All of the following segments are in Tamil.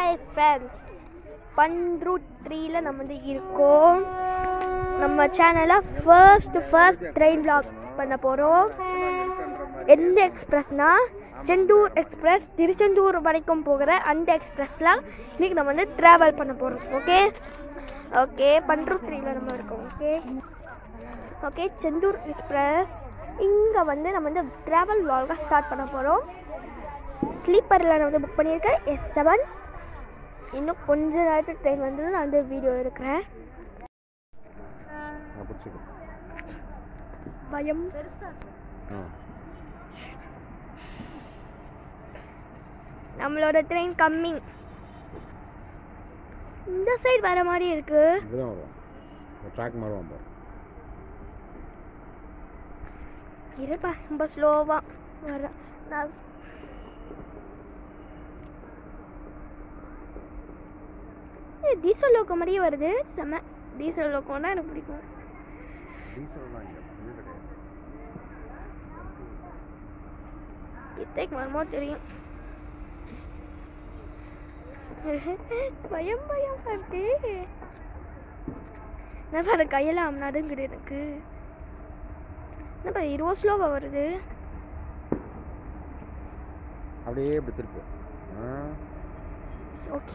ஃப்ரெண்ட்ஸ் பன்ரூட் த்ரீல நம்ம வந்து இருக்கோம் நம்ம சேனலில் ஃபர்ஸ்ட் ஃபர்ஸ்ட் ட்ரெயின் vlog பண்ண போகிறோம் எந்த எக்ஸ்பிரஸ்னா செந்தூர் எக்ஸ்பிரஸ் திருச்செந்தூர் வரைக்கும் போகிற அந்த எக்ஸ்பிரஸில் இன்றைக்கி நம்ம வந்து ட்ராவல் பண்ண போகிறோம் ஓகே ஓகே பன்ரூட் த்ரீல நம்ம இருக்கோம் ஓகே ஓகே செந்தூர் எக்ஸ்பிரஸ் இங்கே வந்து நம்ம வந்து ட்ராவல் vlog ஸ்டார்ட் பண்ண போகிறோம் ஸ்லீப்பரில் நான் வந்து புக் பண்ணியிருக்கேன் எஸ் செவன் இன்னும் கொஞ்ச நேரத்துக்கு ட்ரெயின் வந்து நான் வந்து வீடியோ எடுக்கிறேன் நான் பிடிச்சிக்கோ பயம் ஆ நம்மளோட ட்ரெயின் கம்மிங் இந்த சைடு வர மாதிரி இருக்கு இப்படிதான் வரும் ட்ராக் மாதிரி வரும் இருப்பா ரொம்ப ஸ்லோவாக வர நான் ஏ டீசல் லோக்கோ மாதிரியே வருது செம்ம டீசல் லோக்கோன்னா எனக்கு பிடிக்கும் டீசல்லாம் இங்கே இது கிடையாது இத்தைக்கு வருமோ தெரியும் பயம் பயம் வருது என்ன பாரு கையெல்லாம் நடுங்குது எனக்கு என்ன பாரு இருபது ஸ்லோவாக வருது அப்படியே இப்படி திருப்பு ஆ ஓகே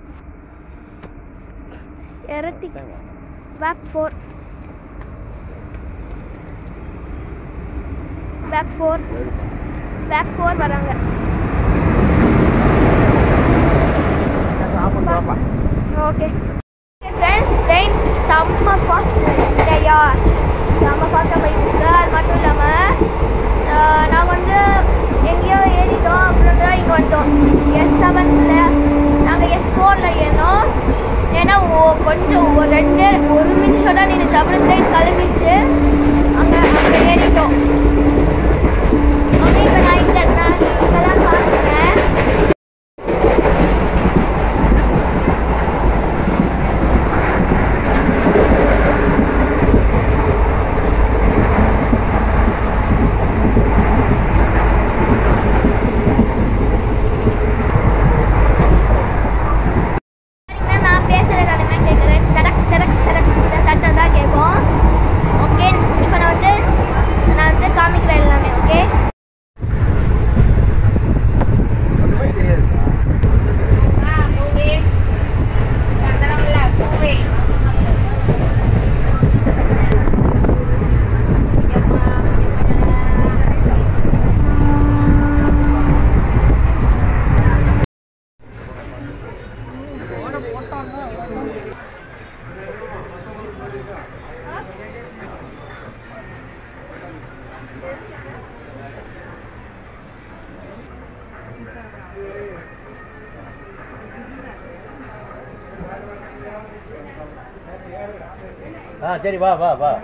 இரத்தி தேங்க back four back four back four வராங்க ஆஃப் பண்ணி வாப்பா ஓகே ஃப்ரெண்ட்ஸ் ட்ரெயின் செம்ம ஃபாஸ்ட் இல்லையா செம்ம ஃபாஸ்ட்டாக போயிட்டு அது மட்டும் இல்லாமல் நான் வந்து எங்கேயோ ஏறிட்டோம் அப்புறம் தான் இங்கே வந்துட்டோம் எஸ் செவனில் நாங்கள் எஸ் ஃபோரில் ஏறினோம் ஏன்னா ஓ- கொஞ்சம் ஒரு ரெண்டு ஒரு நிமிஷம் தான் நின்றுச்சு அப்புறம் ட்ரெயின் கிளம்பிச்சு அங்கே அங்கே ஏறிட்டோம் ஓகே இப்போ நான் இங்கே நான் இங்கே தான் பார்க்குறேன் பாத்தீங்கன்னா நான் பேசுறது அந்த மாதிரி கேட்குறேன் தடக் தடக் தடக் இந்த சத்தம் தான் கேட்கும் ஓகே இப்போ நான் வந்து நான் வந்து காமிக்கிறேன் எல்லாமே ஓகே ஒன்றுமே தெரியாது ஆ சரி வா வா வா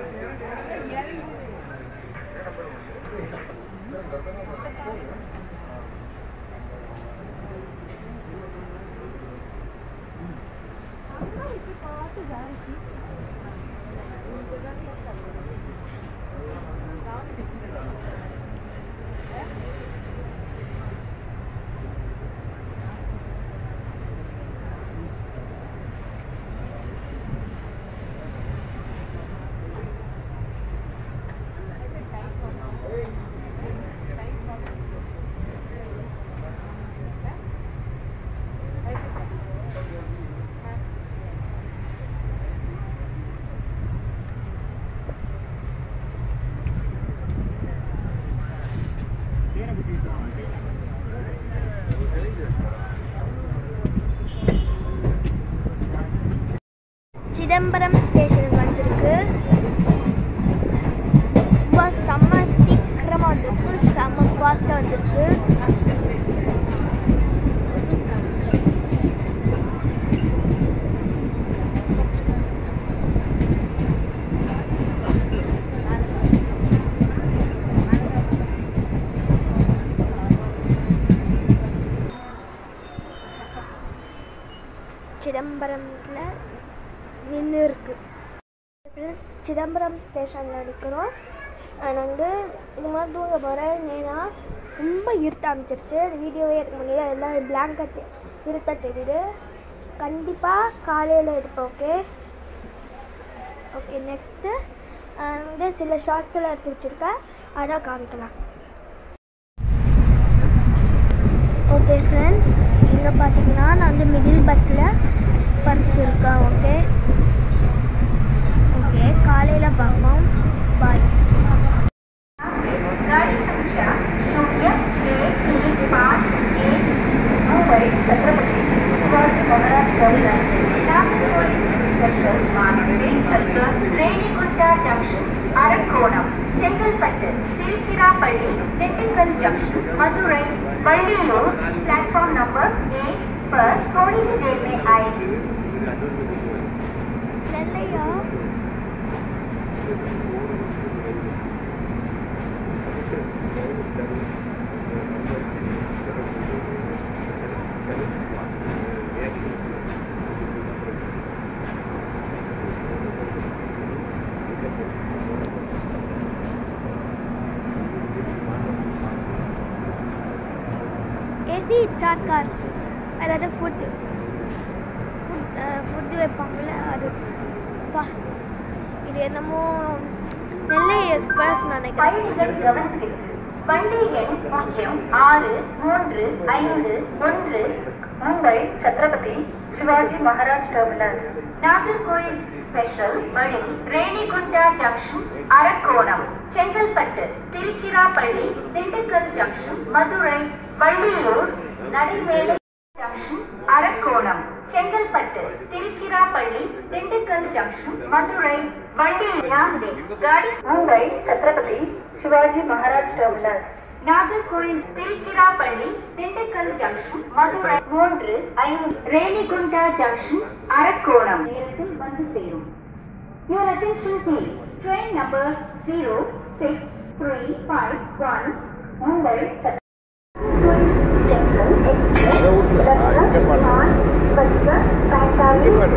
சிதம்பரம் ஸ்டேஷன் வந்திருக்கு ரொம்ப செம்ம சீக்கிரமாக வந்திருக்கு செம்ம ஃபாஸ்ட்டாக வந்திருக்கு சிதம்பரத்தில் நின்று இருக்கு ப்ளஸ் சிதம்பரம் ஸ்டேஷனில் நிற்கிறோம் நான் வந்து இது மாதிரி தூங்க போகிறேன் ஏன்னா ரொம்ப இருட்ட ஆரம்பிச்சிருச்சு வீடியோவே எடுக்க முடியல எல்லாம் பிளாங்கெட் இருட்ட தெரியுது கண்டிப்பாக காலையில் எடுப்பேன் ஓகே ஓகே நெக்ஸ்ட்டு வந்து சில ஷார்ட்ஸ் எல்லாம் எடுத்து வச்சுருக்கேன் அதான் காமிக்கலாம் ஓகே ஃப்ரெண்ட்ஸ் இங்கே பார்த்தீங்கன்னா நான் வந்து மிடில் பத்தில் படுத்துருக்கேன் ஓகே ஓகே காலையில் பார்ப்போம் பாய் गाडी संख्या शून्य छे तीन पाच एक मुंबई छत्रपती शिवाजी महाराज टर्मिनस नागपुर स्पेशल मानसे चक्र Renigunta junction Arakkonam Chengalpattu Tiruchirappalli Dindigul junction Madurai Valliyur platform number A पर थोड़ी ही देर में आएगी நெல்லையா ஏசி சாட் கார் அதாவது ஃபுட்டு ஃபுட் ஃபுட்டு வைப்பாங்கள்ல அது பா இது என்னமோ நெல்லை எக்ஸ்பிரஸ் நினைக்கிறேன் பயணிகள் கவனத்திற்கு வண்டி எண் பூஜ்ஜியம் ஆறு மூன்று ஐந்து ஒன்று மும்பை சத்ரபதி சிவாஜி மகாராஜ் டெர்மினஸ் நாகர்கோயில் ஸ்பெஷல் வழி ரேணிகுண்டா ஜங்ஷன் அரக்கோணம் செங்கல்பட்டு திருச்சிராப்பள்ளி திண்டுக்கல் ஜங்ஷன் மதுரை வள்ளியூர் நடைமேலை ஜங்ஷன் அரக்கோணம் செங்கல்பட்டு திருச்சிராப்பள்ளி திண்டுக்கல் ஜங்ஷன் மதுரை வண்டி யாகுதே காடி மும்பை சத்ரபதி சிவாஜி மகாராஜ் டெர்மினஸ் நாகர்கோயில் திருச்சிராப்பள்ளி திண்டுக்கல் ஜங்ஷன் மதுரை மூன்று ஐந்து ரேணிகுண்டா ஜங்ஷன் அரக்கோணம் நேரத்தில் வந்து சேரும் Your attention please. Train number 06351 Mumbai Central அதை விட்டுல இங்கே பாரு இங்கே பாரு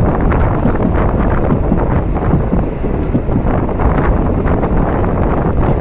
ஓகே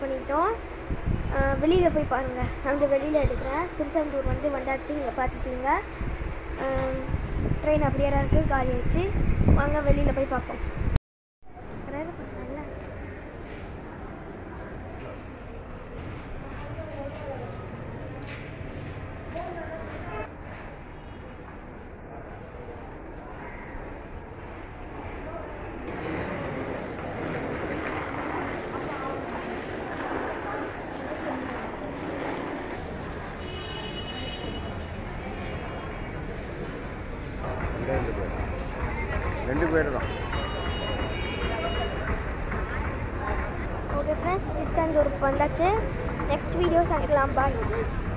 பண்ணிட்டோம் வெளியில் போய் பாருங்கள் அந்த வெளியில் எடுக்கிறேன் திருச்செந்தூர் வந்து வந்தாச்சு நீங்கள் பார்த்துப்பீங்க ட்ரெயின் அப்படியே தான் இருக்குது காலி ஆயிடுச்சு வாங்க வெளியில் போய் பார்ப்போம் அதாவது நல்லா ரெண்டு பேர் ரெண்டு பேர் தான் ஓகே ஃப்ரெண்ட்ஸ் திருச்செந்தூருக்கு வந்தாச்சு நெக்ஸ்ட் வீடியோ சந்திக்கலாம் பாய்